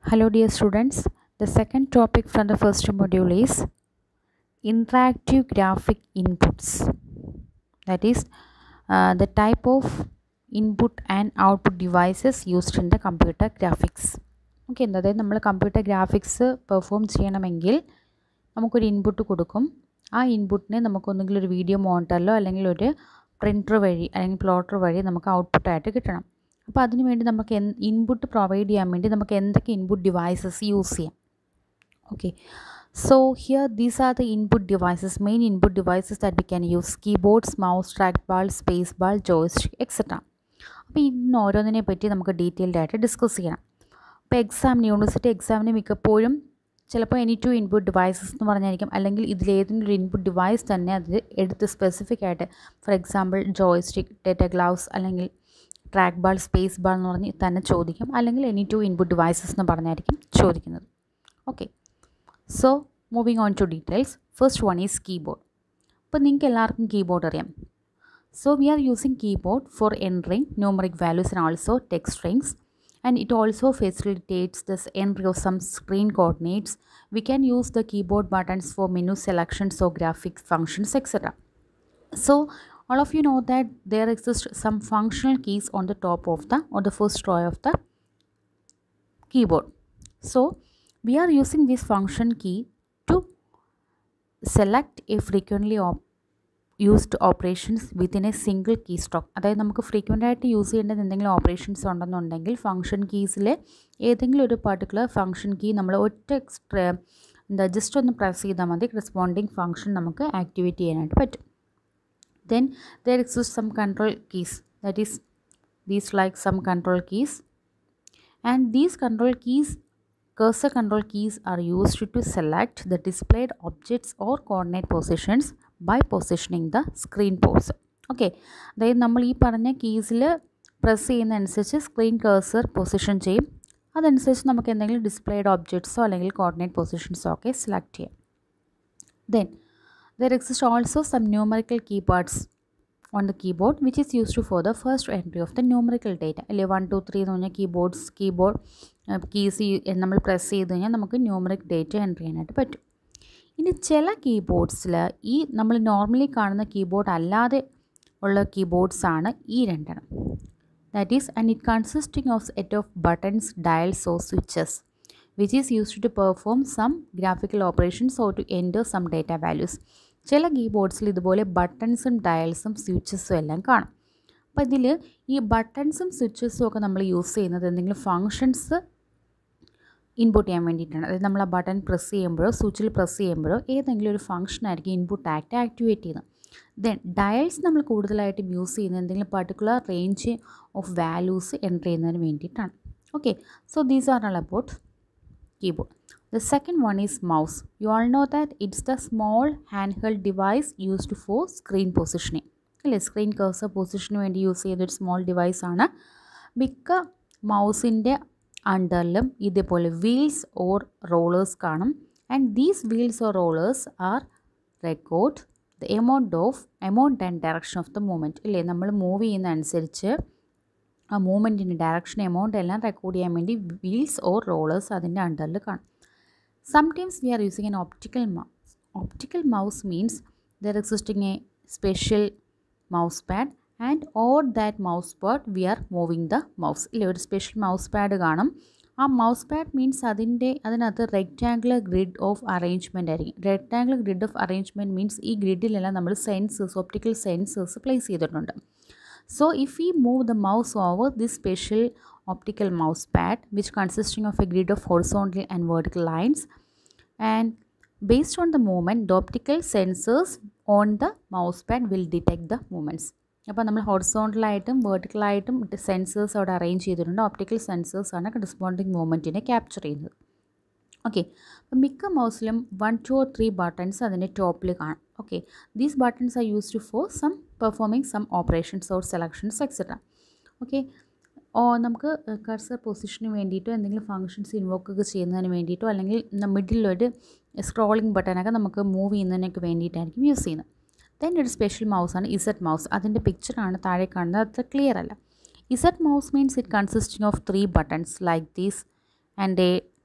Hello, dear students. The second topic from the first module is interactive graphic inputs. That is uh, the type of input and output devices used in the computer graphics. Okay അതായത് നമ്മൾ computer graphics perform ചെയ്യണമെങ്കിൽ നമുക്കൊരു input കൊടുക്കും ആ ഇൻപുട്ടിനെ നമുക്കൊന്നെങ്കിൽ ഒരു video മോണിറ്ററിലോ അല്ലെങ്കിൽ ഒരു പ്രിൻറ്റർ വഴി അല്ലെങ്കിൽ പ്ലോട്ടർ വഴി നമുക്ക് ഔട്ട്പുട്ടായിട്ട് കിട്ടണം അപ്പോൾ അതിന് വേണ്ടി നമുക്ക് ഇൻപുട്ട് പ്രൊവൈഡ് ചെയ്യാൻ വേണ്ടി നമുക്ക് എന്തൊക്കെ ഇൻപുട്ട് ഡിവൈസസ് യൂസ് ചെയ്യാം okay so here these are the input devices main input devices that we can use keyboards mouse track ball space ball joystick etcetera അപ്പോൾ ഇന്ന് ഓരോന്നിനെ പറ്റി നമുക്ക് ഡീറ്റെയിൽഡ് ആയിട്ട് ഡിസ്കസ് ചെയ്യണം ഇപ്പോൾ എക്സാമിന് യൂണിവേഴ്സിറ്റി എക്സാമിന് മിക്കപ്പോഴും ചിലപ്പോൾ എനി ടു ഇൻപുട്ട് ഡിവൈസസ് എന്ന് പറഞ്ഞായിരിക്കും അല്ലെങ്കിൽ ഇതിലേതെങ്കിലും ഒരു ഇൻപുട്ട് ഡിവൈസ് തന്നെ അത് എടുത്ത് സ്പെസിഫിക് ആയിട്ട് for example joystick data gloves അല്ലെങ്കിൽ ട്രാക്ക് ബാൾ സ്പേസ് ബാൾ എന്ന് പറഞ്ഞ് തന്നെ ചോദിക്കും അല്ലെങ്കിൽ എനി ടു ഇൻപുട്ട് ഡിവൈസസ് എന്ന് പറഞ്ഞായിരിക്കും ചോദിക്കുന്നത് okay so moving on to details first one is keyboard ഇപ്പോൾ നിങ്ങൾക്ക് എല്ലാവർക്കും കീബോർഡ് അറിയാം so we are using keyboard for entering numeric values and also text strings and it also facilitates this entry of some screen coordinates. We can use the keyboard buttons for menu selections or graphic functions etc. So all of you know that there exist some functional keys on the top of the or the first row of the keyboard. So we are using this function key to select a frequently op used operations within a single key stroke അതായത് നമുക്ക് frequent ആയിട്ട് use ചെയ്യേണ്ടത് എന്തെങ്കിലും operations ഉണ്ടെന്നുണ്ടെങ്കിൽ function കീസിലെ ഏതെങ്കിലും ഒരു particular function key നമ്മൾ ഒറ്റ എക്സ്ട്രാ എന്താ ജസ്റ്റ് ഒന്ന് പ്രസ് ചെയ്താൽ മതി റെസ്പോണ്ടിങ് ഫംഗ്ഷൻ നമുക്ക് ആക്ടിവേറ്റ് ചെയ്യാനായിട്ട് പറ്റും then there exist some control keys that is these like some control keys and these control keys cursor control keys are used to select the displayed objects or coordinate positions by positioning the screen ports okay അതായത് നമ്മൾ ഈ പറഞ്ഞ കീസിൽ press ചെയ്യുന്ന അനുസരിച്ച് screen കേഴ്സർ position ചെയ്യും അതനുസരിച്ച് നമുക്ക് എന്തെങ്കിലും ഡിസ്പ്ലേഡ് ഒബ്ജക്ട്സോ അല്ലെങ്കിൽ കോർഡിനേറ്റ് പൊസിഷൻസോ ഒക്കെ സെലക്ട് ചെയ്യാം then there exist also some numerical keypads on the keyboard which is used for the first entry of the numerical data അല്ലെ വൺ ടു ത്രീ എന്ന് പറഞ്ഞാൽ കീബോർഡ്സ് കീബോർഡ് കീസ് നമ്മൾ പ്രസ് ചെയ്ത് കഴിഞ്ഞാൽ നമുക്ക് ന്യൂമറിക് ഡേറ്റ എൻ്റർ ചെയ്യാനായിട്ട് പറ്റും ഇനി ചില കീബോർഡ്സിൽ ഈ നമ്മൾ നോർമലി കാണുന്ന കീബോർഡ് അല്ലാതെ ഉള്ള കീബോർഡ്സ് ആണ് ഈ രണ്ടെണ്ണം that is and it consisting of set of buttons dials or switches which is used to perform some graphical operations or to enter some data values ചില കീബോർഡ്സിൽ ഇതുപോലെ ബട്ടൺസും ഡയൽസും സ്വിച്ചസും എല്ലാം കാണും അപ്പോൾ ഇതിൽ ഈ ബട്ടൺസും സ്വിച്ചസും ഒക്കെ നമ്മൾ യൂസ് ചെയ്യുന്നത് എന്തെങ്കിലും ഫങ്ഷൻസ് ഇൻപുട്ട് ചെയ്യാൻ വേണ്ടിയിട്ടാണ് അതായത് നമ്മൾ ആ ബട്ടൺ പ്രസ് ചെയ്യുമ്പോഴോ സ്വിച്ചിൽ പ്രസ് ചെയ്യുമ്പോഴോ ഏതെങ്കിലും ഒരു ഫംഗ്ഷൻ ആയിരിക്കും ഇൻപുട്ട് ആക്ട് ആക്ടിവേറ്റ് ചെയ്യുന്നത് ദെൻ ഡയൽസ് നമ്മൾ കൂടുതലായിട്ടും യൂസ് ചെയ്യുന്നത് എന്തെങ്കിലും particular range of values enter ചെയ്യുന്നതിന് വേണ്ടിയിട്ടാണ് okay so these are all about keyboard The second one is mouse. You all know that it's the small handheld device used for screen positioning. അല്ലേ screen cursor പൊസിഷന് വേണ്ടി use ചെയ്തൊരു small device ആണ് മിക്ക മൗസിൻ്റെ അണ്ടറിലും ഇതേപോലെ വീൽസ് ഓർ റോളേഴ്സ് കാണും and these wheels or rollers are record the amount of amount and direction of the movement ഇല്ലേ നമ്മൾ മൂവ് ചെയ്യുന്ന അനുസരിച്ച് ആ മൂവ്മെൻറ്റിൻ്റെ ഡയറക്ഷൻ എമൗണ്ട് എല്ലാം റെക്കോർഡ് ചെയ്യാൻ വേണ്ടി വീൽസ് ഓർ റോളേഴ്സ് അതിൻ്റെ അണ്ടറിൽ കാണും Sometimes we are using an optical mouse. Optical mouse means there existing a special mouse pad and or that mouse pad we are moving the mouse. ഇല്ല ഒരു special mouse pad കാണും ആ mouse pad means അതിൻ്റെ അതിനകത്ത് rectangular grid of arrangement ആയിരിക്കും rectangular grid of arrangement means ഈ ഗ്രിഡിലെല്ലാം നമ്മൾ സെൻസേഴ്സ് ഒപ്റ്റിക്കൽ സെൻസേഴ്സ് പ്ലേസ് ചെയ്തിട്ടുണ്ട് So if we move the mouse over this special optical mouse pad which consisting of a grid of horizontal and vertical lines and based on the movement the optical sensors on the mouse pad will detect the movements അപ്പോൾ നമ്മൾ ഹൊറിസോണ്ടലായിട്ടും വെർട്ടിക്കലായിട്ടും sensors അവിടെ arrange ചെയ്തിട്ടുണ്ട് optical sensors ആണ് responding മൂവ്മെൻറ്റിനെ capture ചെയ്യുന്നത് okay അപ്പം മിക്ക മൗസിലും one two or three buttons അതിൻ്റെ ടോപ്പിൽ കാണും okay these buttons are used for some performing some operations or selections etcetera okay ഓ നമുക്ക് കർസർ പൊസിഷന് വേണ്ടിയിട്ടോ എന്തെങ്കിലും ഫങ്ഷൻസ് ഇൻവോക്ക് ഒക്കെ ചെയ്യുന്നതിന് വേണ്ടിയിട്ടോ അല്ലെങ്കിൽ മിഡിലൊരു സ്ക്രോളിംഗ് ബട്ടനൊക്കെ നമുക്ക് മൂവ് ചെയ്യുന്നതിനൊക്കെ വേണ്ടിയിട്ടായിരിക്കും യൂസ് ചെയ്യുന്നത് ദെൻ ഒരു സ്പെഷ്യൽ മൗസാണ് ഇസഡ് മൗസ് അതിൻ്റെ പിക്ചറാണ് താഴെ കാണുന്നത് അത്ര ക്ലിയർ അല്ല Z mouse means it consisting of three buttons like these and a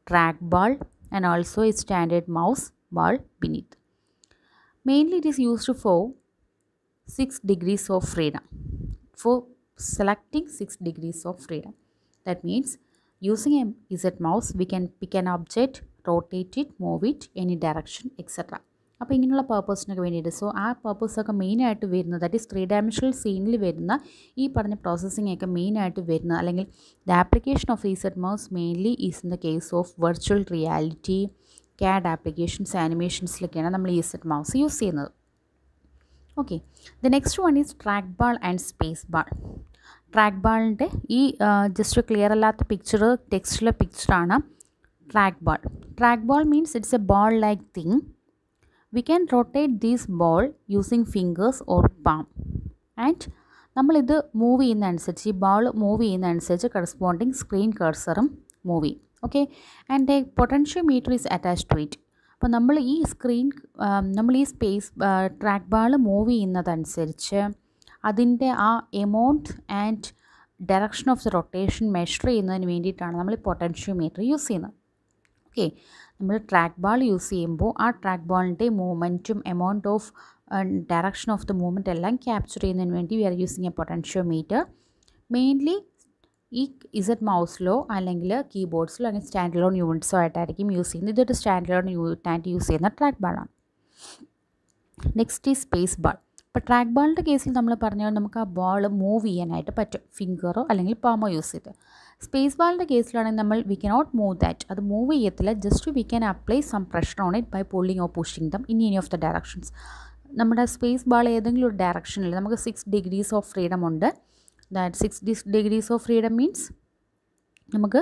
trackball and also a standard mouse ball beneath. Mainly it is used for 6 degrees of freedom. For selecting 6 degrees of freedom. That means using a Z mouse we can pick an object, rotate it, move it, any direction, etc. അപ്പോൾ ഇങ്ങനെയുള്ള പേർപ്പസിനൊക്കെ വേണ്ടിയിട്ട് so ആ പേർപ്പസൊക്കെ മെയിനായിട്ട് വരുന്നത് that is three dimensional സീനിൽ വരുന്ന ഈ പറഞ്ഞ പ്രോസസ്സിംഗ് ഒക്കെ മെയിനായിട്ട് വരുന്ന അല്ലെങ്കിൽ the application of Z mouse mainly is in the case of virtual reality CAD applications ആനിമേഷൻസിലൊക്കെയാണ് നമ്മൾ ഇസെറ്റ് മൗസ് യൂസ് ചെയ്യുന്നത് okay the next one is track ball and space ball track ബാളിൻ്റെ ഈ ജസ്റ്റ് ക്ലിയർ അല്ലാത്ത picture ടെക്സ്റ്റിലെ പിക്ചറാണ് track ball track ball means it's a ball like thing we can rotate these ball using fingers or palm and നമ്മളിത് move ചെയ്യുന്നതനുസരിച്ച് ഈ ball move ചെയ്യുന്നതനുസരിച്ച് corresponding screen കഴ്സറും move ചെയ്യും okay and a potentiometer is attach to it അപ്പോൾ നമ്മൾ ഈ screen നമ്മൾ ഈ സ്പേസ് ട്രാക്ക് ബാൾ മൂവ് ചെയ്യുന്നതനുസരിച്ച് അതിൻ്റെ ആ amount and direction of the rotation measure ചെയ്യുന്നതിന് വേണ്ടിയിട്ടാണ് നമ്മൾ ഈ പൊട്ടൻഷ്യോമീറ്റർ യൂസ് ചെയ്യുന്നത് ഓക്കെ നമ്മൾ ട്രാക്ക് ബാൾ യൂസ് ചെയ്യുമ്പോൾ ആ ട്രാക്ക് ബാളിൻ്റെ മൂവ്മെൻറ്റും amount of direction of the movement എല്ലാം ക്യാപ്ചർ ചെയ്യുന്നതിന് വേണ്ടി we are using a potentiometer mainly ഈ ഇസഡ് മൗസിലോ അല്ലെങ്കിൽ കീബോർഡ്സിലോ അല്ലെങ്കിൽ സ്റ്റാൻഡ് ലോൺ യൂണിറ്റ്സോ ആയിട്ടായിരിക്കും യൂസ് ചെയ്യുന്നത് ഇതൊരു സ്റ്റാൻഡ് ലോൺ യൂണിറ്റായിട്ട് യൂസ് ചെയ്യുന്ന ട്രാക്ക് ബാളാണ് നെക്സ്റ്റ് ഈ സ്പേസ് ബാൾ ഇപ്പോൾ ട്രാക്ക് ബാളിൻ്റെ കേസിൽ നമ്മൾ പറഞ്ഞാൽ നമുക്ക് ആ ബോൾ മൂവ് ചെയ്യാനായിട്ട് പറ്റും ഫിംഗറോ അല്ലെങ്കിൽ പാമോ യൂസ് ചെയ്ത് സ്പേസ് ബാളിൻ്റെ കേസിലാണെങ്കിൽ നമ്മൾ വി കനോട്ട് മൂവ് ദാറ്റ് അത് മൂവ് ചെയ്യത്തില്ല just we can apply some pressure on it by pulling or pushing them in any of the directions നമ്മുടെ സ്പേസ് ബാൾ ഏതെങ്കിലും ഒരു ഡയറക്ഷനിൽ നമുക്ക് സിക്സ് ഡിഗ്രീസ് ഓഫ് ഫ്രീഡം ഉണ്ട് that six degrees of freedom means നമുക്ക്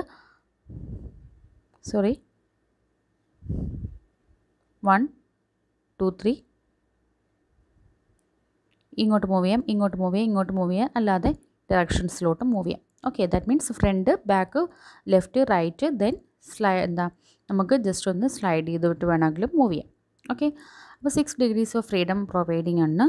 sorry one two three ഇങ്ങോട്ട് move ചെയ്യാം ഇങ്ങോട്ട് മൂവ് ചെയ്യാം ഇങ്ങോട്ട് മൂവ് ചെയ്യാം അല്ലാതെ ഡയറക്ഷൻസിലോട്ട് മൂവ് ചെയ്യാം okay that means front back left right then സ്ലൈ എന്താ നമുക്ക് ജസ്റ്റ് ഒന്ന് സ്ലൈഡ് ചെയ്തിട്ട് വേണമെങ്കിലും മൂവ് ചെയ്യാം ഓക്കെ അപ്പോൾ six degrees of freedom providing ആണ്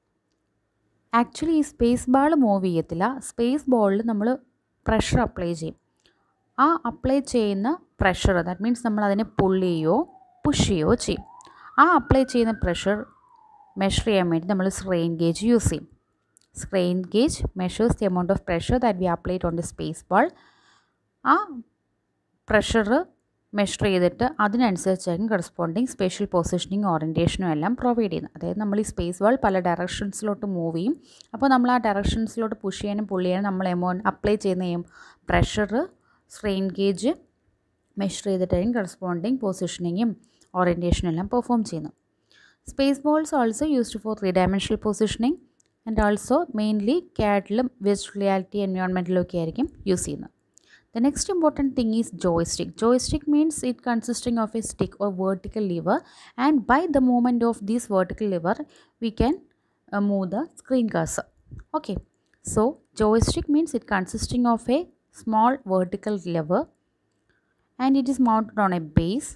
ആക്ച്വലി ഈ സ്പേസ് ബാൾ മൂവ് ചെയ്യത്തില്ല സ്പേസ് ബോളിൽ നമ്മൾ പ്രഷർ അപ്ലൈ ചെയ്യും ആ അപ്ലൈ ചെയ്യുന്ന പ്രഷർ ദാറ്റ് മീൻസ് നമ്മൾ അതിനെ പുള്ള് ചെയ്യുകയോ പുഷ് ചെയ്യുകയോ ചെയ്യും ആ അപ്ലൈ ചെയ്യുന്ന പ്രഷർ മെഷർ ചെയ്യാൻ വേണ്ടി നമ്മൾ സ്ക്രെയിൻ ഗേജ് യൂസ് ചെയ്യും strain gauge measures the amount of pressure that we applied on the space ball ആ പ്രഷർ മെഷർ ചെയ്തിട്ട് അതിനനുസരിച്ചായിരിക്കും കറസ്പോണ്ടിങ് സ്പെഷ്യൽ പൊസിഷനിങ് ഓറിയൻറ്റേഷനും എല്ലാം പ്രൊവൈഡ് ചെയ്യുന്നത് അതായത് നമ്മൾ ഈ സ്പേസ് ബോൾ പല ഡയറക്ഷൻസിലോട്ട് മൂവ് ചെയ്യും അപ്പോൾ നമ്മൾ ആ ഡയറക്ഷൻസിലോട്ട് പുഷ് ചെയ്യാനും പുള്ള് ചെയ്യാനും നമ്മൾ എമൗണ്ട് അപ്ലൈ ചെയ്യുന്ന പ്രഷർ സ്ട്രെയിൻ ഗേജ് മെഷർ ചെയ്തിട്ടായിരിക്കും കറസ്പോണ്ടിങ് പൊസിഷനിങ്ങും ഓറിയൻറ്റേഷനും എല്ലാം പെർഫോം ചെയ്യുന്നത് space balls also used for three dimensional positioning and also mainly ക്യാറ്റിലും വിർച്വൽ റിയാലിറ്റി എൻവയോൺമെൻറ്റിലും ഒക്കെ ആയിരിക്കും യൂസ് ചെയ്യുന്നത് The next important thing is joystick. Joystick means it consisting of a stick or vertical lever and by the movement of this vertical lever we can uh, move the screen cursor. Okay. So joystick means it consisting of a small vertical lever and it is mounted on a base.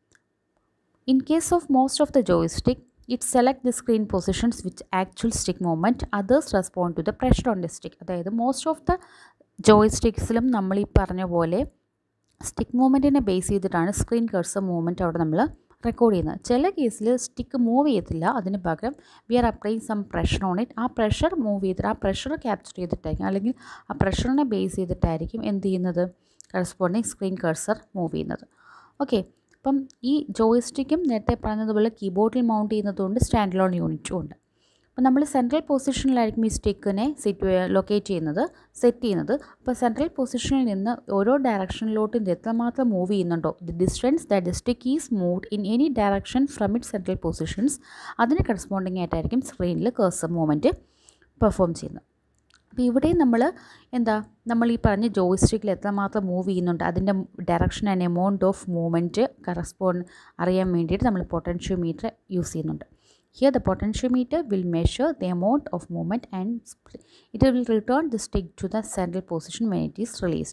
In case of most of the joystick, it select the screen positions with actual stick movement. Others respond to the pressure on the stick. അതായത് most of the ജോയ്സ്റ്റിക്സിലും നമ്മൾ ഈ പറഞ്ഞ പോലെ stick മൂവ്മെൻറ്റിനെ base ചെയ്തിട്ടാണ് screen cursor movement അവിടെ നമ്മൾ record ചെയ്യുന്നത് ചില കേസിൽ സ്റ്റിക്ക് മൂവ് ചെയ്യത്തില്ല അതിന് പകരം we are applying some pressure on it ആ പ്രഷർ മൂവ് ചെയ്തിട്ട് ആ പ്രഷർ ക്യാപ്ചർ ചെയ്തിട്ടായിരിക്കും അല്ലെങ്കിൽ ആ പ്രഷറിനെ ബേസ് ചെയ്തിട്ടായിരിക്കും എന്ത് ചെയ്യുന്നത് കറസ്പോണ്ടിങ് സ്ക്രീൻ കഴ്സർ മൂവ് ചെയ്യുന്നത് ഓക്കെ അപ്പം ഈ ജോയ്സ്റ്റിക്കും നേരത്തെ പറഞ്ഞതുപോലെ കീബോർഡിൽ മൗണ്ട് ചെയ്യുന്നതുകൊണ്ട് സ്റ്റാൻഡ് ലോൺ യൂണിറ്റും ഉണ്ട് അപ്പോൾ നമ്മൾ സെൻട്രൽ പൊസിഷനിലായിരിക്കും ഈ സ്റ്റിക്കിനെ സിറ്റ് ലൊക്കേറ്റ് ചെയ്യുന്നത് സെറ്റ് ചെയ്യുന്നത് അപ്പോൾ സെൻട്രൽ പൊസിഷനിൽ നിന്ന് ഓരോ ഡയറക്ഷനിലോട്ടും ഇത് എത്രമാത്രം മൂവ് ചെയ്യുന്നുണ്ടോ the distance the the stick is moved in any direction from it central positions അതിന് കറസ്പോണ്ടിങ് ആയിട്ടായിരിക്കും സ്ക്രീനിൽ കേഴ്സർ മൂവ്മെൻറ്റ് പെർഫോം ചെയ്യുന്നത് അപ്പോൾ ഇവിടെ നമ്മൾ എന്താ നമ്മൾ ഈ പറഞ്ഞ ജോയിസ്റ്റിക്കിൽ എത്രമാത്രം മൂവ് ചെയ്യുന്നുണ്ട് അതിൻ്റെ direction and amount of movement correspond അറിയാൻ വേണ്ടിയിട്ട് നമ്മൾ പൊട്ടൻഷ്യോമീറ്റർ യൂസ് ചെയ്യുന്നുണ്ട് Here the potentiometer will measure the amount of movement and it will return the stick to the central position when it is released.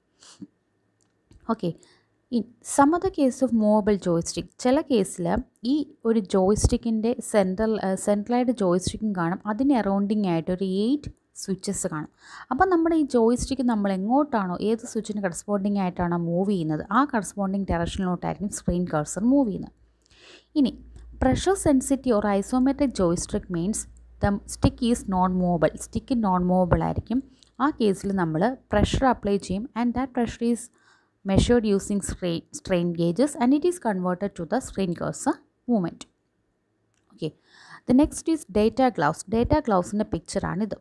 Okay. In some of the case of movable joystick ചില കേസിൽ ഈ ഒരു ജോയ്സ്റ്റിക്കിൻ്റെ central സെൻട്രലായിട്ട് ജോയ്സ്റ്റിക്കും കാണും അതിന് അറൗണ്ടിങ് ആയിട്ട് ഒരു eight switches കാണും അപ്പോൾ നമ്മുടെ ഈ ജോയിസ്റ്റിക്ക് നമ്മൾ എങ്ങോട്ടാണോ ഏത് സ്വിച്ചിന് കറസ്പോണ്ടിങ് ആയിട്ടാണോ മൂവ് ചെയ്യുന്നത് ആ കറസ്പോണ്ടിങ് ഡയറക്ഷനിലോട്ടായിരിക്കും സ്ക്രീൻ കഴ്സർ മൂവ് ചെയ്യുന്നത് ഇനി pressure sensitive or isometric joystick means the stick is non movable stick non movable ആയിരിക്കും ആ കേസിൽ നമ്മൾ പ്രഷർ അപ്ലൈ ചെയ്യും and that pressure is measured using strain strain gauges and it is converted to the screen cursor movement okay the next is data gloves data ഗ്ലൗസിൻ്റെ പിക്ചറാണിത്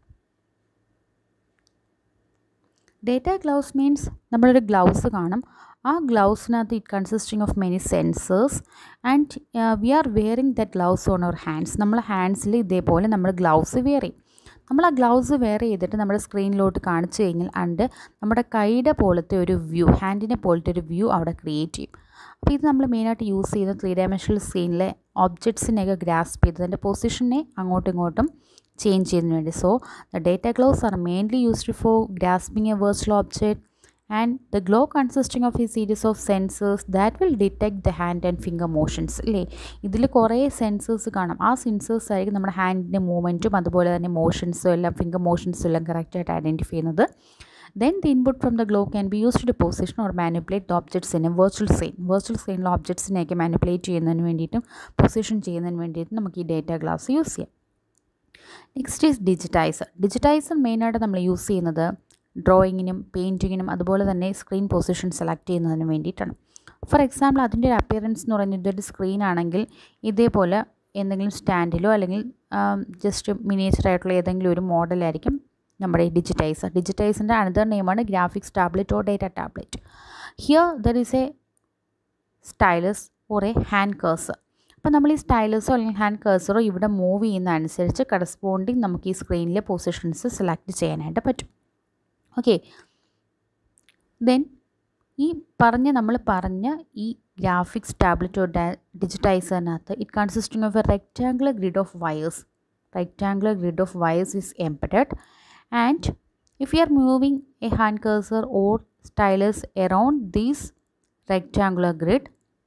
data gloves means നമ്മളൊരു gloves കാണും ആ ഗ്ലൗസിനകത്ത് it consisting of many sensors and we are wearing the gloves on our hands നമ്മൾ ഹാൻഡ്സിൽ ഇതേപോലെ നമ്മൾ ഗ്ലൗസ് വെയർ ചെയ്യും നമ്മൾ ആ ഗ്ലൗസ് വെയർ ചെയ്തിട്ട് നമ്മുടെ സ്ക്രീനിലോട്ട് കാണിച്ചു കഴിഞ്ഞാൽ അണ്ട് നമ്മുടെ കൈയുടെ പോലത്തെ ഒരു വ്യൂ ഹാൻഡിനെ പോലത്തെ ഒരു വ്യൂ അവിടെ ക്രിയേറ്റ് ചെയ്യും അപ്പോൾ ഇത് നമ്മൾ മെയിനായിട്ട് യൂസ് ചെയ്യുന്നത് ത്രീ ഡയമെൻഷണൽ സ്ക്രീനിലെ ഒബ്ജക്ട്സിനെയൊക്കെ ഗ്രാസ്പ് ചെയ്ത് അതിൻ്റെ പൊസിഷനെ അങ്ങോട്ടും ഇങ്ങോട്ടും ചേഞ്ച് ചെയ്യുന്നതിന് വേണ്ടി so the data gloves are mainly used for grasping a virtual object and the glove consisting of a series of sensors that will detect the hand and finger motions അല്ലേ ഇതിൽ കുറേ സെൻസേഴ്സ് കാണാം ആ sensors ആയിരിക്കും നമ്മുടെ ഹാൻഡിൻ്റെ മൂവ്മെൻറ്റും അതുപോലെ തന്നെ മോഷൻസും എല്ലാം ഫിംഗർ മോഷൻസും എല്ലാം കറക്റ്റായിട്ട് ഐഡൻറ്റിഫൈ ചെയ്യുന്നത് then the input from the glove can be used to position or manipulate the objects in a virtual screen virtual സ്ക്രീനിലെ ഒബ്ജക്ട്സിനെയൊക്കെ മാനിപ്പുലേറ്റ് ചെയ്യുന്നതിന് വേണ്ടിയിട്ടും പൊസിഷൻ ചെയ്യുന്നതിന് വേണ്ടിയിട്ടും നമുക്ക് ഈ ഡേറ്റ ഗ്ലാസ് യൂസ് ചെയ്യാം നെക്സ്റ്റ് ഈസ് ഡിജിറ്റൈസർ ഡിജിറ്റൈസർ മെയിനായിട്ട് നമ്മൾ യൂസ് ചെയ്യുന്നത് ഡ്രോയിങ്ങിനും പെയിൻറ്റിങ്ങിനും അതുപോലെ തന്നെ സ്ക്രീൻ പൊസിഷൻ സെലക്ട് ചെയ്യുന്നതിന് വേണ്ടിയിട്ടാണ് ഫോർ എക്സാമ്പിൾ അതിൻ്റെ ഒരു അപ്പിയറൻസ് എന്ന് പറയുന്നത് ഇതൊരു സ്ക്രീൻ ആണെങ്കിൽ ഇതേപോലെ എന്തെങ്കിലും സ്റ്റാൻഡിലോ അല്ലെങ്കിൽ ജസ്റ്റ് മിനിയേച്ചർ ആയിട്ടുള്ള ഏതെങ്കിലും ഒരു മോഡലായിരിക്കും നമ്മുടെ ഡിജിറ്റൈസർ ഡിജിറ്റൈസറിൻ്റെ അനദർ നെയിമാണ് graphics tablet or data tablet here there is a stylus or a hand cursor അപ്പോൾ നമ്മൾ ഈ സ്റ്റൈലസോ അല്ലെങ്കിൽ ഹാൻഡ് കേഴ്സറോ ഇവിടെ മൂവ് ചെയ്യുന്ന അനുസരിച്ച് കറസ്പോണ്ടിങ് നമുക്ക് ഈ സ്ക്രീനിലെ പൊസിഷൻസ് സെലക്ട് ചെയ്യാനായിട്ട് പറ്റും ഓക്കെ ദെൻ ഈ പറഞ്ഞ നമ്മൾ പറഞ്ഞ ഈ ഗ്രാഫിക്സ് ടാബ്ലറ്റ് ഓർ ഡിജിറ്റൈസറിനകത്ത് it consisting of a rectangular grid of wires rectangular grid of wires is embedded and if you are moving a hand cursor or stylus around this rectangular grid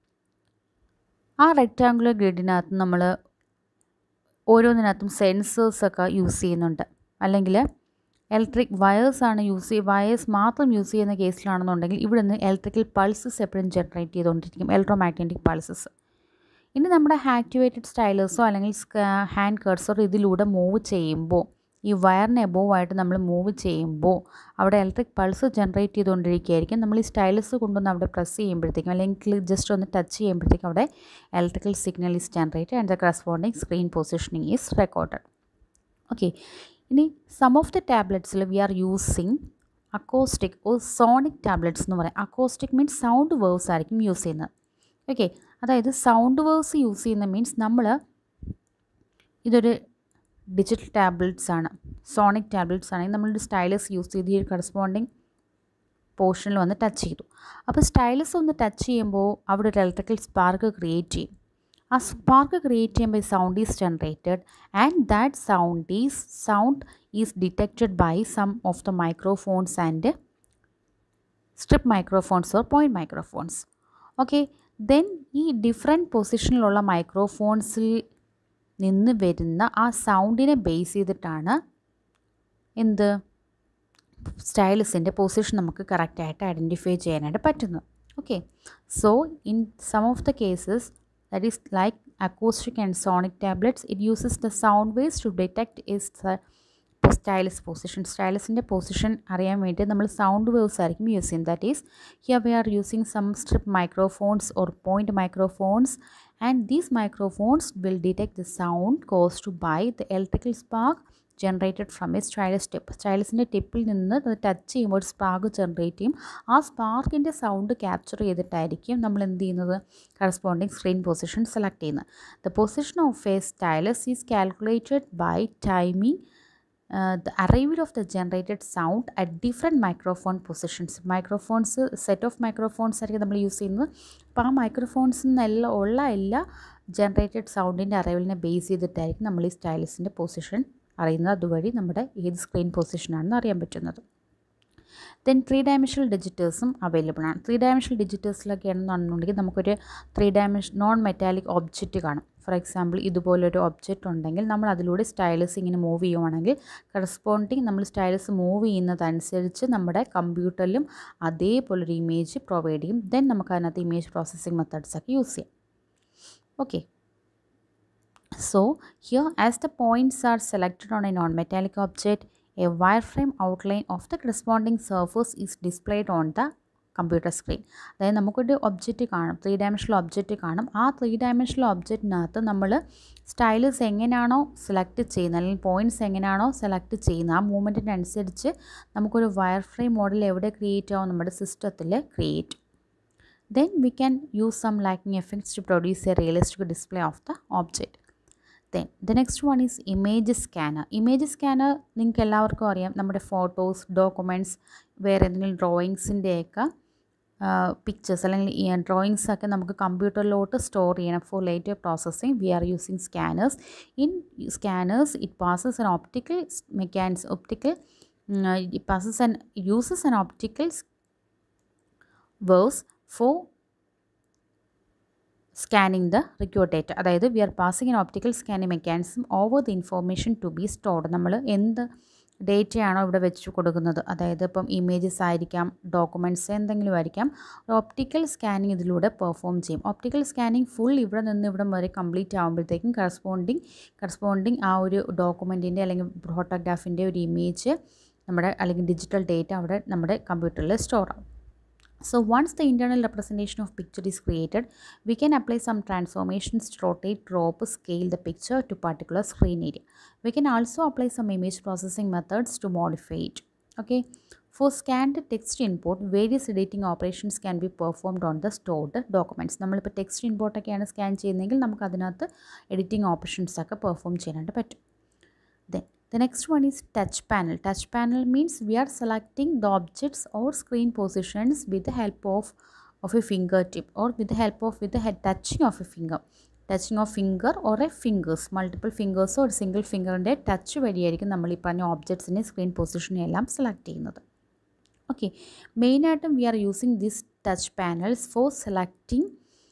ആ rectangular ഗ്രിഡിനകത്ത് നമ്മൾ ഓരോന്നിനകത്തും സെൻസേഴ്സൊക്കെ use ചെയ്യുന്നുണ്ട് അല്ലെങ്കിൽ electric വയേഴ്സാണ് use ചെയ്യുക wires മാത്രം യൂസ് ചെയ്യുന്ന കേസിലാണെന്നുണ്ടെങ്കിൽ ഇവിടെ നിന്ന് ഇലക്ട്രിക്കൽ പൾസസ് എപ്പോഴും ജനറേറ്റ് ചെയ്തുകൊണ്ടിരിക്കും ഇലക്ട്രോ മാഗ്നറ്റിക് പൾസസ് ഇനി നമ്മുടെ ആക്ടിവേറ്റഡ് സ്റ്റൈലേഴ്സോ അല്ലെങ്കിൽ ഹാൻഡ് കർസറോ ഇതിലൂടെ മൂവ് ചെയ്യുമ്പോൾ ഈ വയറിന് എബോവ് ആയിട്ട് നമ്മൾ മൂവ് ചെയ്യുമ്പോൾ അവിടെ ഇലക്ട്രിക് പൾസ് ജനറേറ്റ് ചെയ്തുകൊണ്ടിരിക്കുകയായിരിക്കും നമ്മൾ ഈ സ്റ്റൈലസ് കൊണ്ടുവന്ന് അവിടെ പ്രസ് ചെയ്യുമ്പോഴത്തേക്കും അല്ലെങ്കിൽ ജസ്റ്റ് ഒന്ന് ടച്ച് ചെയ്യുമ്പോഴത്തേക്കും അവിടെ electrical signal is generate and the corresponding screen positioning is recorded okay ഇനി സം ഓഫ് ദ ടാബ്ലറ്റ്സിൽ we are using acoustic oh sonic tablets എന്ന് പറയും അക്കോസ്റ്റിക് മീൻസ് സൗണ്ട് വേവ്സ് ആയിരിക്കും യൂസ് ചെയ്യുന്നത് ഓക്കെ അതായത് സൗണ്ട് വേവ്സ് യൂസ് ചെയ്യുന്ന means നമ്മൾ ഇതൊരു ഡിജിറ്റൽ ടാബ്ലറ്റ്സ് ആണ് സോണിക് ടാബ്ലറ്റ്സ് ആണെങ്കിൽ നമ്മളൊരു സ്റ്റൈലസ് യൂസ് ചെയ്ത് ഈ കറസ്പോണ്ടിങ് പോർഷനിൽ വന്ന് ടച്ച് ചെയ്തു അപ്പോൾ സ്റ്റൈലസ് ഒന്ന് ടച്ച് ചെയ്യുമ്പോൾ അവിടെ ഒരു ഇലക്ട്രിക്കൽ സ്പാർക്ക് ക്രിയേറ്റ് ചെയ്യും ആ സ്പാർക്ക് ക്രിയേറ്റ് ചെയ്യുമ്പോൾ sound is generated and that sound is sound is detected by some of the microphones and strip microphones or point microphones okay then ഈ ഡിഫറെൻറ്റ് പൊസിഷനിലുള്ള മൈക്രോഫോൺസിൽ നിന്ന് വരുന്ന ആ സൗണ്ടിനെ ബേസ് ചെയ്തിട്ടാണ് എന്ത് സ്റ്റൈലസിൻ്റെ പൊസിഷൻ നമുക്ക് കറക്റ്റായിട്ട് ഐഡൻറ്റിഫൈ ചെയ്യാനായിട്ട് പറ്റുന്നത് okay so in some of the cases that is like acoustic and sonic tablets it uses the sound waves to detect is the stylus position സ്റ്റൈലസിൻ്റെ പൊസിഷൻ അറിയാൻ വേണ്ടി നമ്മൾ സൗണ്ട് വേവ്സ് ആയിരിക്കും യൂസ് ചെയ്യുന്നത് that is here we are using some strip microphones or point microphones and these microphones will detect the sound cause to by the electrical spark generated from a stylus tip സ്റ്റൈലസിൻ്റെ ടിപ്പിൽ നിന്ന് അത് touch ചെയ്യുമ്പോൾ spark generate ചെയ്യും ആ സ്പാർക്കിൻ്റെ sound capture ചെയ്തിട്ടായിരിക്കും നമ്മൾ എന്ത് ചെയ്യുന്നത് കറസ്പോണ്ടിങ് സ്ക്രീൻ പൊസിഷൻ സെലക്ട് ചെയ്യുന്നത് the position of a stylus is calculated by timing the arrival of the generated sound at different microphone positions microphones set of microphones ആയിരിക്കും നമ്മൾ use ചെയ്യുന്നത് അപ്പോൾ ആ മൈക്രോഫോൺസിൽ നിന്നെല്ലാം ഉള്ള എല്ലാ ജനറേറ്റഡ് സൗണ്ടിൻ്റെ അറൈവലിനെ ബേസ് ചെയ്തിട്ടായിരിക്കും നമ്മൾ ഈ സ്റ്റൈലസിൻ്റെ പൊസിഷൻ അറിയുന്നത് അതുവഴി നമ്മുടെ ഏത് സ്ക്രീൻ പൊസിഷനാണെന്ന് അറിയാൻ പറ്റുന്നത് ദെൻ ത്രീ ഡയമെൻഷണൽ ഡിജിറ്റേഴ്സും അവൈലബിൾ ആണ് ത്രീ ഡയമെൻഷണൽ ഡിജിറ്റേഴ്സിലൊക്കെ ആണെന്നുണ്ടെങ്കിൽ നമുക്കൊരു three dimension non metallic object കാണും ഫോർ എക്സാമ്പിൾ ഇതുപോലൊരു ഒബ്ജക്റ്റ് ഉണ്ടെങ്കിൽ നമ്മൾ അതിലൂടെ സ്റ്റൈലസ് ഇങ്ങനെ മൂവ് ചെയ്യുവാണെങ്കിൽ കറസ്പോണ്ടിങ് നമ്മൾ സ്റ്റൈലസ് മൂവ് ചെയ്യുന്നതനുസരിച്ച് നമ്മുടെ കമ്പ്യൂട്ടറിലും അതേപോലൊരു ഇമേജ് പ്രൊവൈഡ് ചെയ്യും ദെൻ നമുക്ക് അതിനകത്ത് ഇമേജ് പ്രോസസ്സിംഗ് മെത്തേഡ്സ് ഒക്കെ യൂസ് ചെയ്യാം okay So here as the points are selected on a non-metallic object, a wireframe outline of the corresponding surface is displayed on the computer screen അതായത് നമുക്കൊരു object കാണും three dimensional object കാണും ആ three dimensional ഒബ്ജക്റ്റിനകത്ത് നമ്മൾ stylus എങ്ങനെയാണോ select ചെയ്യുന്നത് അല്ലെങ്കിൽ points എങ്ങനെയാണോ സെലക്ട് ചെയ്യുന്നത് ആ മൂവ്മെൻറ്റിനനുസരിച്ച് നമുക്കൊരു വയർ ഫ്രെയിം മോഡൽ എവിടെ ക്രിയേറ്റ് ആവും നമ്മുടെ സിസ്റ്റത്തിൽ create then we can use some lighting effects to produce a realistic display of the object then the next one is image scanner image scanner നിങ്ങൾക്ക് എല്ലാവർക്കും അറിയാം നമ്മുടെ ഫോട്ടോസ് ഡോക്യുമെൻറ്റ്സ് വേറെ എന്തെങ്കിലും ഡ്രോയിങ്സിൻ്റെയൊക്കെ പിക്ചേഴ്സ് അല്ലെങ്കിൽ ഈ ഡ്രോയിങ്സ് ഒക്കെ നമുക്ക് കമ്പ്യൂട്ടറിലോട്ട് സ്റ്റോർ ചെയ്യണം for later processing we are using scanners in scanners it passes an optical mechanics optical it passes an uses an optical verse for scanning the required data അതായത് we are passing an optical scanning mechanism over the information to be stored നമ്മൾ എന്ത് ഡേറ്റയാണോ ഇവിടെ വെച്ച് കൊടുക്കുന്നത് അതായത് ഇപ്പം images ആയിരിക്കാം documents എന്തെങ്കിലും ആയിരിക്കാം ഒരു ഓപ്റ്റിക്കൽ സ്കാനിങ് ഇതിലൂടെ പെർഫോം ചെയ്യും ഓപ്റ്റിക്കൽ സ്കാനിങ് ഫുൾ ഇവിടെ നിന്ന് ഇവിടം വരെ കംപ്ലീറ്റ് ആകുമ്പോഴത്തേക്കും കറസ്പോണ്ടിങ് കറസ്പോണ്ടിങ് ആ ഒരു ഡോക്യുമെൻറ്റിൻ്റെ അല്ലെങ്കിൽ ഫോട്ടോഗ്രാഫിൻ്റെ ഒരു ഇമേജ് നമ്മുടെ അല്ലെങ്കിൽ ഡിജിറ്റൽ ഡേറ്റ അവിടെ നമ്മുടെ കമ്പ്യൂട്ടറിൽ സ്റ്റോർ ആവും So once the internal representation of picture is created, we can apply some transformations to rotate, drop, scale the picture to particular screen area. We can also apply some image processing methods to modify it. Okay. For scanned text input, various editing operations can be performed on the stored documents. നമ്മളിപ്പോൾ text ഇൻപോർട്ടൊക്കെയാണ് scan ചെയ്യുന്നതെങ്കിൽ നമുക്ക് അതിനകത്ത് editing options ഒക്കെ perform ചെയ്യാനായിട്ട് പറ്റും then The next one is touch panel. Touch panel means we are selecting the objects or screen positions with the help of, of a fingertip or with the help of with the head touching of a finger. Touching of finger or a fingers multiple ഫിംഗേഴ്സോ ഒരു single ഫിംഗറിൻ്റെ touch വഴിയായിരിക്കും നമ്മൾ ഈ പറഞ്ഞ ഓബ്ജക്ട്സിനെ screen പൊസിഷനെ എല്ലാം select ചെയ്യുന്നത് okay മെയിനായിട്ടും we are using this touch panels for selecting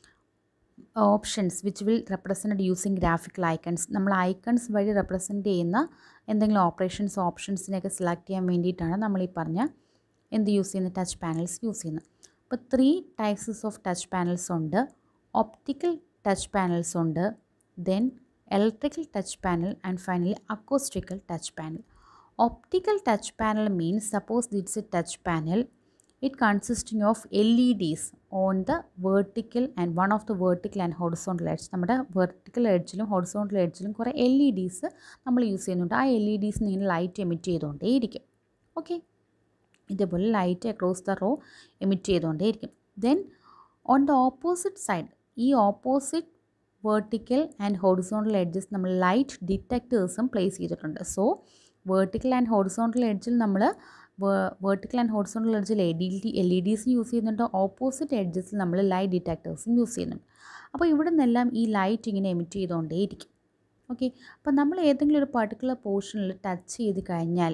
options which will represent using graphical icons നമ്മൾ ഐക്കൺസ് വഴി റെപ്രസെൻറ്റ് ചെയ്യുന്ന എന്തെങ്കിലും ഓപ്പറേഷൻസ് ഓപ്ഷൻസിനെയൊക്കെ സെലക്ട് ചെയ്യാൻ വേണ്ടിയിട്ടാണ് നമ്മൾ ഈ പറഞ്ഞ എന്ത് യൂസ് ചെയ്യുന്ന ടച്ച് പാനൽസ് യൂസ് ചെയ്യുന്നത് അപ്പോൾ three types of touch panels ഉണ്ട് ഒപ്റ്റിക്കൽ ടച്ച് പാനൽസ് ഉണ്ട് then electrical touch panel and finally acoustical touch panel optical touch panel means suppose it's a touch panel it consisting of LEDs on the vertical and one of the vertical and horizontal edge നമ്മുടെ vertical എഡ്ജിലും horizontal എഡ്ജിലും കുറേ L E ഡീസ് നമ്മൾ use ചെയ്യുന്നുണ്ട് ആ L E ഡീസ് ഇങ്ങനെ light emit ചെയ്തുകൊണ്ടേ ഇരിക്കും ഓക്കെ ഇതേപോലെ light across the row emit ചെയ്തുകൊണ്ടേ ഇരിക്കും then on the opposite side ഈ opposite vertical and horizontal edges നമ്മൾ ലൈറ്റ് ഡിറ്റക്ടേഴ്സും പ്ലേസ് ചെയ്തിട്ടുണ്ട് സോ വേർട്ടിക്കൽ ആൻഡ് ഹൊറിസോണ്ടൽ എഡ്ജിൽ നമ്മൾ വേർട്ടിക്കൽ ആൻഡ് ഹോറിസോണ്ടൽ എഡ്ജിൽ A D T L E Ds use ചെയ്യുന്നുണ്ട് ഓപ്പോസിറ്റ് എഡ്ജസിൽ നമ്മൾ ലൈറ്റ് ഡിറ്റക്ടേഴ്സും യൂസ് ചെയ്യുന്നുണ്ട് അപ്പോൾ ഇവിടെ നിന്നെല്ലാം ഈ ലൈറ്റ് ഇങ്ങനെ എമിറ്റ് ചെയ്തുകൊണ്ടേ ഇരിക്കും ഓക്കെ അപ്പോൾ നമ്മൾ ഏതെങ്കിലും ഒരു പർട്ടിക്കുലർ പോർഷനിൽ ടച്ച് ചെയ്ത് കഴിഞ്ഞാൽ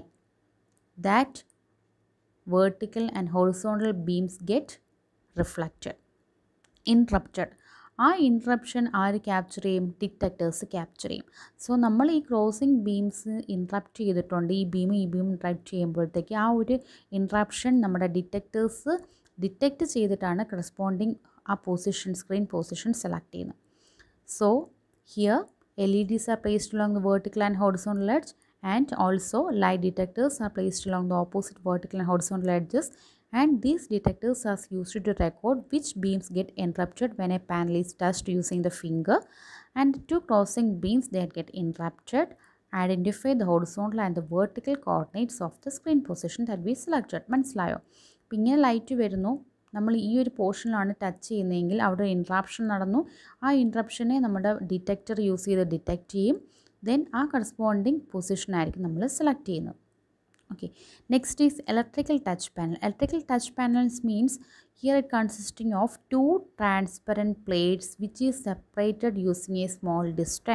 that vertical and horizontal beams get reflected interrupted ആ ഇൻട്രപ്ഷൻ ആര് ക്യാപ്ചർ ചെയ്യും ഡിറ്റക്ടേഴ്സ് ക്യാപ്ചർ ചെയ്യും സോ നമ്മൾ ഈ ക്രോസിംഗ് ബീംസ് ഇൻട്രപ്റ്റ് ചെയ്തിട്ടുണ്ട് ഈ ബീം ഈ ബീം ഇൻട്രാക്ട് ചെയ്യുമ്പോഴത്തേക്ക് ആ ഒരു ഇൻട്രപ്ഷൻ നമ്മുടെ ഡിറ്റക്ടേഴ്സ് ഡിറ്റക്റ്റ് ചെയ്തിട്ടാണ് കറസ്പോണ്ടിങ് ആ പൊസിഷൻ സ്ക്രീൻ പൊസിഷൻ സെലക്ട് ചെയ്യുന്നത് so here L E Ds are placed along the vertical and horizontal edge and also light detectors are placed along the opposite vertical and horizontal edges and these detectors are used to record which beams get interrupted when a panel is touched using the finger and the two crossing beams that get interrupted identify the horizontal and the vertical coordinates of the screen position that we selected മനസ്സിലായോ അപ്പം ഇങ്ങനെ light വരുന്നു നമ്മൾ ഈ ഒരു പോർഷനിലാണ് touch ചെയ്യുന്നതെങ്കിൽ അവിടെ ഇൻട്രാപ്ഷൻ നടന്നു ആ ഇൻട്രപ്ഷനെ നമ്മുടെ ഡിറ്റക്ടർ യൂസ് ചെയ്ത് ഡിറ്റക്റ്റ് ചെയ്യും ദെൻ ആ കറസ്പോണ്ടിങ് പൊസിഷനായിരിക്കും നമ്മൾ സെലക്ട് ചെയ്യുന്നത് okay next is electrical touch panel electrical touch panels means here it consisting of two transparent plates which is separated using a small distance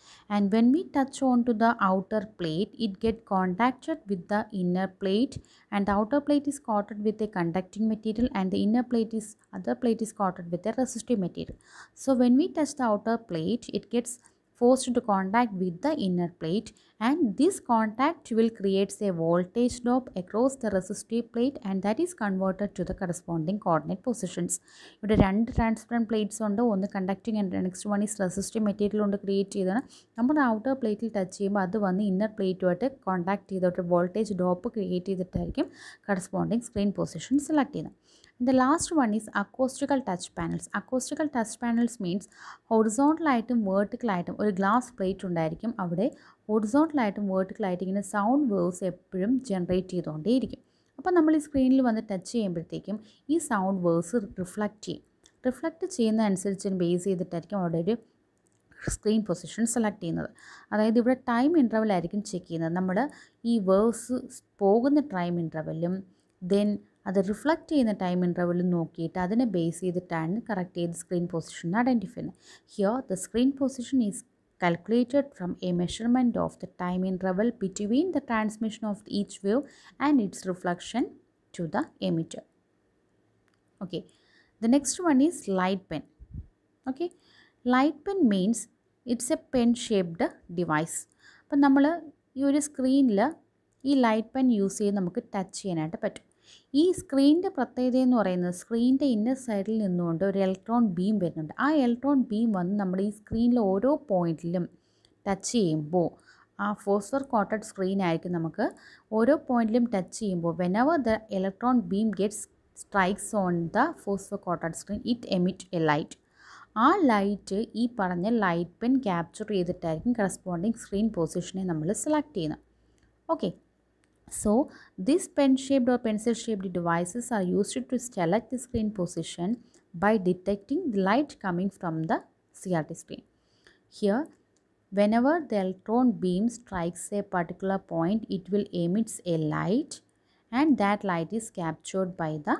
and when we touch on to the outer plate it get contacted with the inner plate and the outer plate is coated with a conducting material and the inner plate is other plate is coated with a resistive material so when we touch the outer plate it gets forced into contact with the inner plate and this contact will creates a voltage drop across the resistive plate and that is converted to the corresponding coordinate positions ഇവിടെ രണ്ട് transparent plates ഉണ്ട് ഒന്ന് conducting and next one is resistive material കൊണ്ട് create ചെയ്താണ് നമ്മുടെ outer പ്ലേറ്റിൽ touch ചെയ്യുമ്പോൾ അത് വന്ന് ഇന്നർ പ്ലേറ്റുമായിട്ട് കോൺടാക്ട് ചെയ്തിട്ട് വോൾട്ടേജ് ഡ്രോപ്പ് ക്രിയേറ്റ് ചെയ്തിട്ടായിരിക്കും കറസ്പോണ്ടിങ് സ്ക്രീൻ പൊസിഷൻ സെലക്ട് ചെയ്യുന്നത് the last one is acoustical touch panels acoustical touch panels means ഹൊറിസോണ്ടലായിട്ടും വേർട്ടിക്കലായിട്ടും ഒരു ഗ്ലാസ് പ്ലേറ്റ് ഉണ്ടായിരിക്കും അവിടെ ഹൊറിസോണ്ടലായിട്ടും വേർട്ടിക്കലായിട്ടും ഇങ്ങനെ സൗണ്ട് വേവ്സ് എപ്പോഴും ജനറേറ്റ് ചെയ്തുകൊണ്ടേയിരിക്കും അപ്പോൾ നമ്മൾ ഈ സ്ക്രീനിൽ വന്ന് ടച്ച് ചെയ്യുമ്പോഴത്തേക്കും ഈ സൗണ്ട് വേവ്സ് റിഫ്ലക്റ്റ് ചെയ്യും റിഫ്ലക്റ്റ് ചെയ്യുന്ന അനുസരിച്ച് ബേസ് ചെയ്തിട്ടായിരിക്കും അവിടെ ഒരു സ്ക്രീൻ പൊസിഷൻ സെലക്ട് ചെയ്യുന്നത് അതായത് ഇവിടെ ടൈം ഇൻ്റർവൽ ആയിരിക്കും ചെക്ക് ചെയ്യുന്നത് നമ്മൾ ഈ വേവ്സ് പോകുന്ന ടൈം ഇൻ്റർവെല്ലും ദെൻ അത് റിഫ്ലക്റ്റ് ചെയ്യുന്ന ടൈം ഇൻ്റർവെല്ലും നോക്കിയിട്ട് അതിനെ ബേസ് ചെയ്തിട്ടാണ് കറക്റ്റ് ചെയ്ത് സ്ക്രീൻ പൊസിഷൻ ഐഡൻറ്റിഫൈ ചെയ്യുന്നത് here the screen position is calculated from a measurement of the time interval between the transmission of each wave and its reflection to the emitter. Okay, the next one is light pen. Okay, light pen means it's a pen shaped device. അപ്പം നമ്മൾ ഈ ഒരു സ്ക്രീനിൽ ഈ light pen use ചെയ്ത് നമുക്ക് touch ചെയ്യാനായിട്ട് പറ്റും ഈ സ്ക്രീനിൻ്റെ പ്രത്യേകത എന്ന് പറയുന്നത് സ്ക്രീനിൻ്റെ ഇന്നർ സൈഡിൽ നിന്നുകൊണ്ട് ഒരു ഇലക്ട്രോൺ ബീം വരുന്നുണ്ട് ആ ഇലക്ട്രോൺ ബീം വന്ന് നമ്മുടെ ഈ സ്ക്രീനിലെ ഓരോ പോയിന്റിലും ടച്ച് ചെയ്യുമ്പോൾ ആ ഫോസ്ഫർ കോട്ടഡ് സ്ക്രീൻ ആയിരിക്കും നമുക്ക് ഓരോ പോയിന്റിലും ടച്ച് ചെയ്യുമ്പോൾ whenever the electron beam gets strikes on the phosphor coated screen it emit a light ആ ലൈറ്റ് ഈ പറഞ്ഞ ലൈറ്റ് പെൻ ക്യാപ്ചർ ചെയ്തിട്ടായിരിക്കും കറസ്പോണ്ടിങ് സ്ക്രീൻ പൊസിഷനെ നമ്മൾ സെലക്ട് ചെയ്യുന്നത് okay So, these pen-shaped or pencil-shaped devices are used to select the screen position by detecting the light coming from the CRT screen. Here, whenever the electron beam strikes a particular point, it will emit a light and that light is captured by the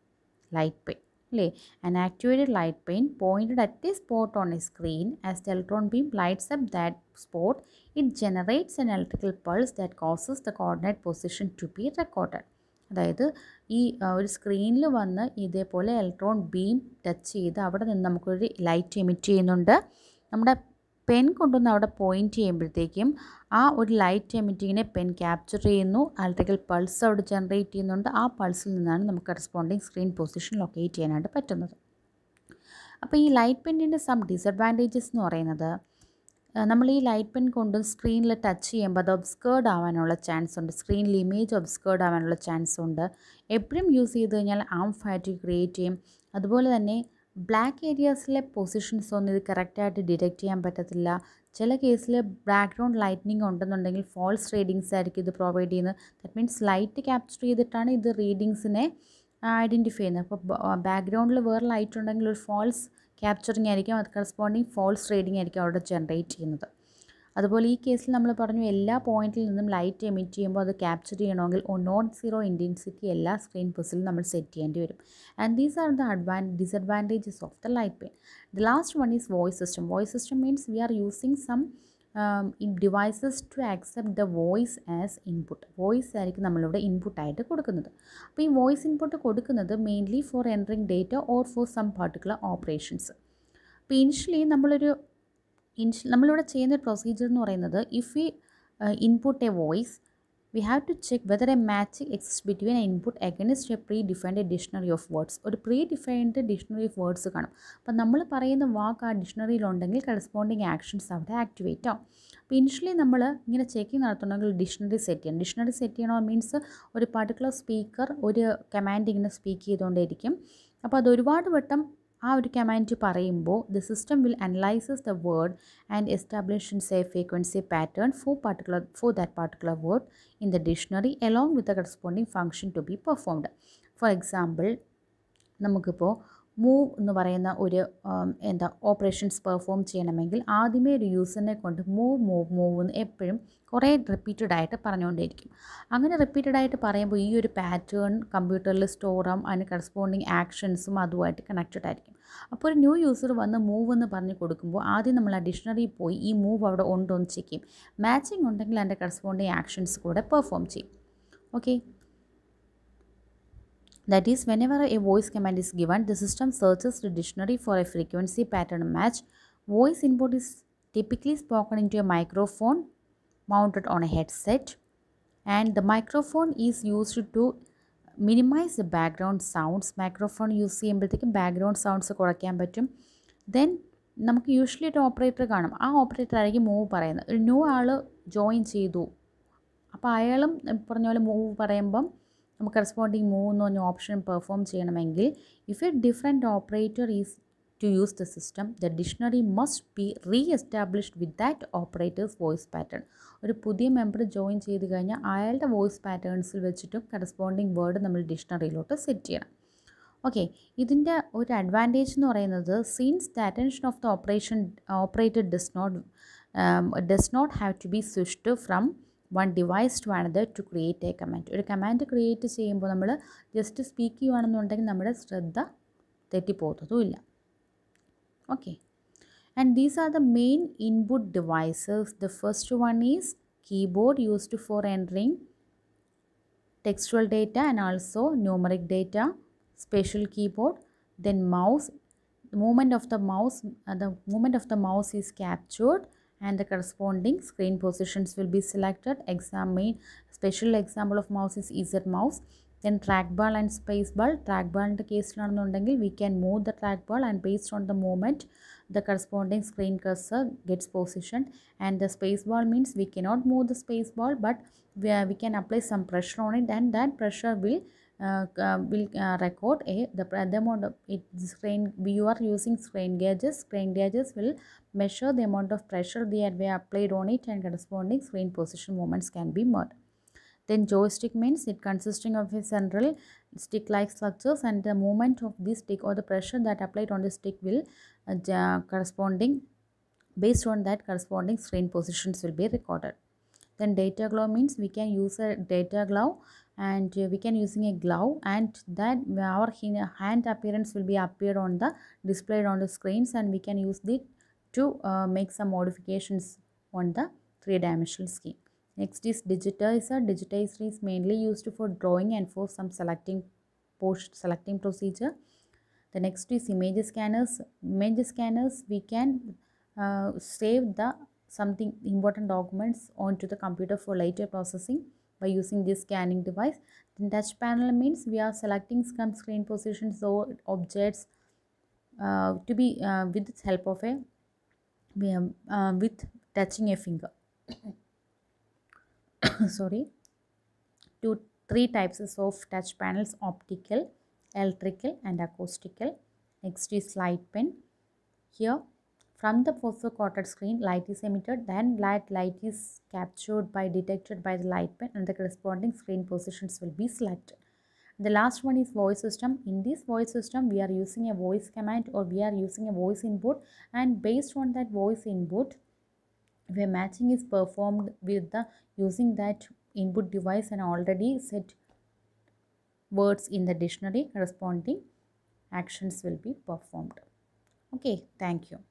light pen. അല്ലേ an activated light pen pointed at a spot on a screen as the electron beam lights up that spot it generates an electrical pulse that causes the coordinate position to be recorded അതായത് ഈ ഒരു സ്ക്രീനിൽ വന്ന് ഇതേപോലെ electron beam touch ചെയ്ത് അവിടെ നിന്ന് നമുക്കൊരു ലൈറ്റ് എമിറ്റ് ചെയ്യുന്നുണ്ട് നമ്മുടെ പെൻ കൊണ്ടുവന്ന് അവിടെ പോയിൻറ്റ് ചെയ്യുമ്പോഴത്തേക്കും ആ ഒരു ലൈറ്റ് എമിറ്റിങ്ങിനെ പെൻ ക്യാപ്ചർ ചെയ്യുന്നു ഇലക്ട്രിക്കൽ പൾസ് അവിടെ ജനറേറ്റ് ചെയ്യുന്നുണ്ട് ആ പൾസിൽ നിന്നാണ് നമുക്ക് കറസ്പോണ്ടിങ് സ്ക്രീൻ പൊസിഷൻ ലൊക്കേറ്റ് ചെയ്യാനായിട്ട് പറ്റുന്നത് അപ്പോൾ ഈ ലൈറ്റ് പെന്നിൻ്റെ സം ഡിസഡ്വാൻറ്റേജസ് എന്ന് പറയുന്നത് നമ്മൾ ഈ ലൈറ്റ് പെൻ കൊണ്ട് സ്ക്രീനിൽ ടച്ച് ചെയ്യുമ്പോൾ അത് ഒബ്സ്കേർഡ് ആവാനുള്ള ചാൻസ് ഉണ്ട് സ്ക്രീനിൽ ഇമേജ് ഒബ്സ്കേർഡ് ആവാനുള്ള ചാൻസ് ഉണ്ട് എപ്പോഴും യൂസ് ചെയ്ത് കഴിഞ്ഞാൽ ആം ഫാറ്റ് ക്രിയേറ്റ് ചെയ്യും അതുപോലെ തന്നെ ബ്ലാക്ക് ഏരിയാസിലെ പൊസിഷൻസ് ഒന്നും ഇത് കറക്റ്റായിട്ട് ഡിറ്റക്റ്റ് ചെയ്യാൻ പറ്റത്തില്ല ചില കേസിൽ ബാക്ക്ഗ്രൗണ്ട് ലൈറ്റ്നിങ് ഉണ്ടെന്നുണ്ടെങ്കിൽ ഫോൾസ് റീഡിങ്സ് ആയിരിക്കും ഇത് പ്രൊവൈഡ് ചെയ്യുന്നത് ദറ്റ് മീൻസ് ലൈറ്റ് ക്യാപ്ചർ ചെയ്തിട്ടാണ് ഇത് റീഡിങ്സിനെ ഐഡൻറ്റിഫൈ ചെയ്യുന്നത് അപ്പോൾ ബാക്ക്ഗ്രൗണ്ടിൽ വേറെ ലൈറ്റ് ഉണ്ടെങ്കിൽ ഒരു ഫോൾസ് ക്യാപ്ചറിങ് ആയിരിക്കും അത് കറസ്പോണ്ടിങ് ഫോൾസ് റീഡിങ് ആയിരിക്കും അവിടെ ജനറേറ്റ് ചെയ്യുന്നത് അതുപോലെ ഈ കേസിൽ നമ്മൾ പറഞ്ഞു എല്ലാ പോയിന്റിൽ നിന്നും ലൈറ്റ് എമിറ്റ് ചെയ്യുമ്പോൾ അത് ക്യാപ്ചർ ചെയ്യണമെങ്കിൽ നോട്ട് സീറോ ഇൻറ്റൻസിറ്റി എല്ലാ സ്ക്രീൻ പെസിലും നമ്മൾ സെറ്റ് ചെയ്യേണ്ടി വരും and these are the advan disadvantages of the light pen the last one is voice system voice system means we are using some devices to accept the voice as input voice ആയിരിക്കും നമ്മളിവിടെ ഇൻപുട്ടായിട്ട് കൊടുക്കുന്നത് അപ്പോൾ ഈ voice input കൊടുക്കുന്നത് mainly for entering data or for some particular operations അപ്പോൾ initially നമ്മളൊരു ഇൻഷ് നമ്മളിവിടെ ചെയ്യുന്ന പ്രൊസീജിയർ എന്ന് പറയുന്നത് if we input a voice we have to check whether a matching exist between a input against a predefined dictionary of words ഒരു predefined dictionary of words കാണും അപ്പം നമ്മൾ പറയുന്ന വാക്ക് ആ ഡിക്ഷണറിയിലുണ്ടെങ്കിൽ കറസ്പോണ്ടിങ് ആക്ഷൻസ് അവിടെ ആക്ടിവേറ്റ് ആവും അപ്പോൾ ഇനിഷ്യലി നമ്മൾ ഇങ്ങനെ ചെക്കിങ് നടത്തണമെങ്കിൽ ഡിക്ഷണറി സെറ്റ് ചെയ്യണം ഡിക്ഷണറി സെറ്റ് ചെയ്യണോ മീൻസ് ഒരു പർട്ടിക്കുലർ സ്പീക്കർ ഒരു കമാൻഡ് ഇങ്ങനെ സ്പീക്ക് ചെയ്തുകൊണ്ടേയിരിക്കും അപ്പോൾ അത് ഒരുപാട് വട്ടം ആ ഒരു കമാൻഡ് പറയുമ്പോൾ the system will analyses the word and establishes a frequency pattern for particular for that particular word in the dictionary along with the corresponding function to be performed for example നമുക്കിപ്പോൾ move എന്ന് പറയുന്ന ഒരു ഉം, എന്താ operations perform ചെയ്യണമെങ്കിൽ ആദ്യമേ ഒരു യൂസറിനെ കൊണ്ട് മൂവ് മൂവ് മൂവ് എന്ന് എപ്പോഴും കുറേ റിപ്പീറ്റഡ് ആയിട്ട് പറഞ്ഞുകൊണ്ടേയിരിക്കും അങ്ങനെ റിപ്പീറ്റഡ് ആയിട്ട് പറയുമ്പോൾ ഈ ഒരു പാറ്റേൺ കമ്പ്യൂട്ടറിൽ സ്റ്റോർ ആവും അതിന് കറസ്പോണ്ടിങ് ആക്ഷൻസും അതുമായിട്ട് കണക്റ്റഡ് ആയിരിക്കും അപ്പോൾ ഒരു ന്യൂ യൂസർ വന്ന് മൂവ് എന്ന് പറഞ്ഞ് കൊടുക്കുമ്പോൾ ആദ്യം നമ്മൾ ആ ഡിക്ഷണറി പോയി ഈ മൂവ് അവിടെ ഉണ്ടോ എന്ന് ചെക്ക് ചെയ്യും മാച്ചിങ് ഉണ്ടെങ്കിൽ അതിൻ്റെ കറസ്പോണ്ടിങ് ആക്ഷൻസ് കൂടെ പെർഫോം ചെയ്യും okay That is, whenever a voice command is given, the system searches the dictionary for a frequency pattern match. Voice input is typically spoken into a microphone mounted on a headset, and the microphone is used to minimize the background sounds. Microphone use ചെയ്യുമ്പോഴത്തേക്കും background sounds കുറയ്ക്കാൻ പറ്റും then നമുക്ക് usually ഒരു operator കാണും ആ operator ആയിരിക്കും move പറയുന്നത് ഒരു ന്യൂ ആൾ ജോയിൻ ചെയ്തു അപ്പോൾ അയാളും പറഞ്ഞ പോലെ മൂവ് പറയുമ്പം നമുക്ക് കറസ്പോണ്ടിങ് മൂവ് എന്ന് പറഞ്ഞ ഓപ്ഷൻ പെർഫോം ചെയ്യണമെങ്കിൽ if a different operator is to use the system the dictionary must be reestablished with that operator's voice pattern ഒരു പുതിയ മെമ്പർ ജോയിൻ ചെയ്ത് കഴിഞ്ഞാൽ അയാളുടെ വോയിസ് പാറ്റേൺസിൽ വെച്ചിട്ടും കറസ്പോണ്ടിങ് വേർഡ് നമ്മൾ ഡിക്ഷണറിയിലോട്ട് സെറ്റ് ചെയ്യണം ഓക്കെ ഇതിൻ്റെ ഒരു അഡ്വാൻറ്റേജ് എന്ന് പറയുന്നത് since the attention of the operation operator does not does not have to be switched from one device to another to create a command ഒരു കമാൻഡ് ക്രിയേറ്റ് ചെയ്യുമ്പോൾ നമ്മൾ just speak ചെയ്യുകയാണെന്നുണ്ടെങ്കിൽ നമ്മുടെ ശ്രദ്ധ തെറ്റിപ്പോകുന്നതുമില്ല okay and these are the main input devices the first one is keyboard used for entering textual data and also numeric data special keyboard then mouse the movement of the mouse uh, the movement of the mouse is captured and the corresponding screen positions will be selected examine special example of mouse is z mouse then trackball and spacebar trackballൻ്റെ കേസിലാണെന്നുണ്ടെങ്കിൽ we can move the trackball and based on the movement the corresponding screen cursor gets positioned and the spacebar means we cannot move the spacebar but we, are- we can apply some pressure on it and that pressure will uh, uh, will uh, record a the, pr- the amount of it the strain you are using strain gauges strain gauges will measure the amount of pressure they are we applied on it and corresponding screen position movements can be made then joystick means it consisting of a central stick like structures and the movement of this stick or the pressure that applied on the stick will uh, ja- corresponding based on that corresponding screen positions will be recorded then data glove means we can use a data glove and uh, we can using a glove and that our hin- hand appearance will be appeared on the displayed on the screens and we can use it to uh, make some modifications on the three dimensional scheme next is digitizer digitizer is mainly used for drawing and for some selecting post selecting procedure the next is image scanners image scanners we can uh, save the something important documents onto the computer for later processing by using this scanning device then touch panel means we are selecting some screen positions or objects uh, to be uh, with the help of a we, um, uh, with touching a finger sorry two three types of touch panels optical electrical and acoustical next is light pen here from the photocoated screen light is emitted then light light is captured by detected by the light pen and the corresponding screen positions will be selected the last one is voice system in this voice system we are using a voice command or we are using a voice input and based on that voice input where matching is performed with the using that input device and already set words in the dictionary corresponding actions will be performed okay thank you